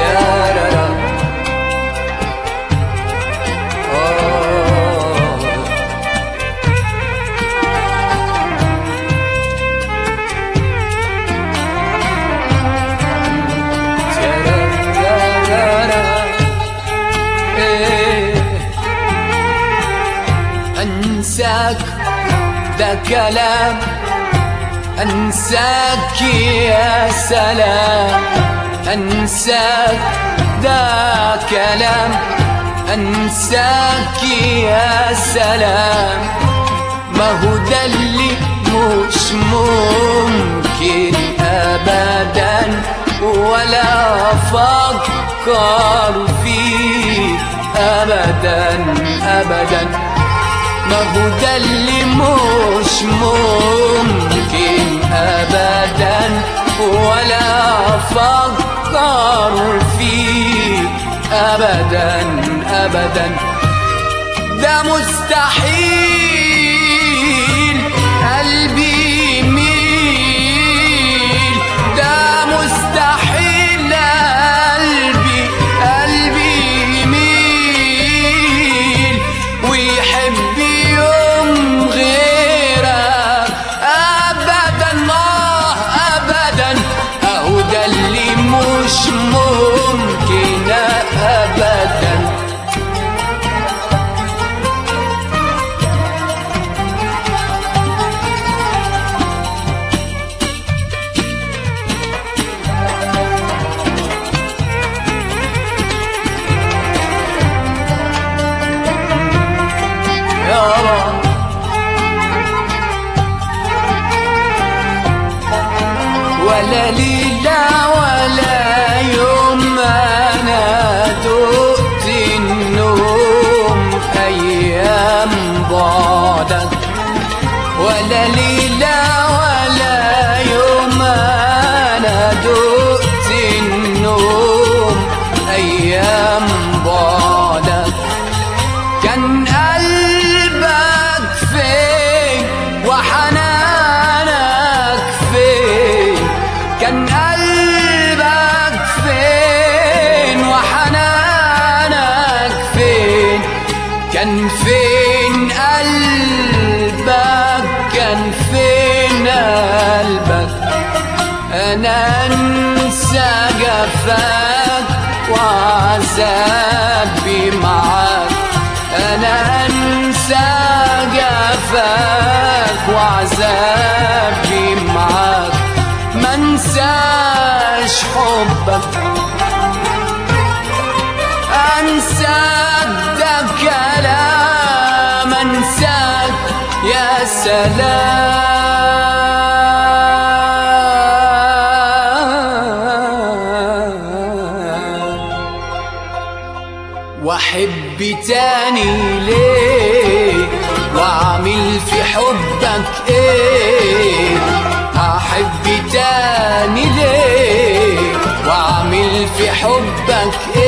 تيارارا آه تيارارا إيه أنساك ده كلام أنساك يا سلام أنساك ده كلام أنساك يا سلام ما هو ده اللي مش ممكن أبدا ولا أفكر فيه أبدا أبدا ما هو ده اللي مش ممكن ابدا ولا افكر فيه ابدا ابدا ده مستحيل قلبي يميل ده مستحيل قلبي قلبي يميل ويحب يوم غيرك ابدا الله ابدا اهو ده اللي مش ممكن ابدا يا رب ولا ليلة ولا يوم أنا دقت النوم أيام بعدك ولا ليلة ولا يوم أنا دقت النوم أيام بعدك كان قلبك فين وحنانك فين كان قلبك فين وحنانك فين كان فين قلبك كان فين قلبك انا انسى جفاك وعذابي معاك انا انسى جفاك وعذابي معاك ما انساش حبك انساك ده كلام انساك يا سلام واحب تاني ليه واعمل في حبك ايه احب تاني ليه واعمل في حبك ايه